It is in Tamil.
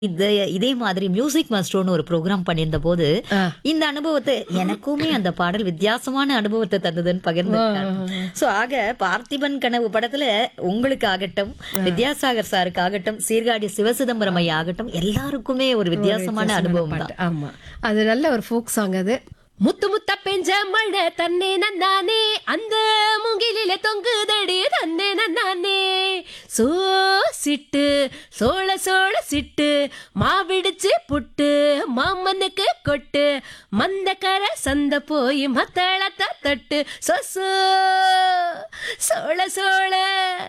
இது இதே மாதிரி மியூசிக் மாஸ்டர்னு ஒரு ப்ரோக்ராம் பண்ணியிருந்த போது ஆ. இந்த அனுபவத்தை எனக்குமே அந்த பாடல் வித்தியாசமான அனுபவத்தை தந்ததுன்னு பகிர்ந்து சோ ஆக பார்த்திபன் கனவு படத்துல உங்களுக்கு ஆகட்டும் வித்யாசாகர் சாருக்கு ஆகட்டும் சீர்காழி சிவசிதம்பரம் ஐயா ஆகட்டும் எல்லாருக்குமே ஒரு வித்தியாசமான அனுபவம் தான் பாட்டு. ஆமா அது நல்ல ஒரு ஃபோக் சாங் அது முத்து முத்த பெஞ்ச மழை தன்னே நன்னானே அந்த முகிலில தொங்குதடி தன்னே நன்னானே சோ சிட்டு சோழ சோழ சிட்டு மாவிடிச்சு புட்டு மாமனுக்கு கொட்டு மந்த கர சந்த போய் மத்தளத்த தட்டு சொசோ சோழ சோழ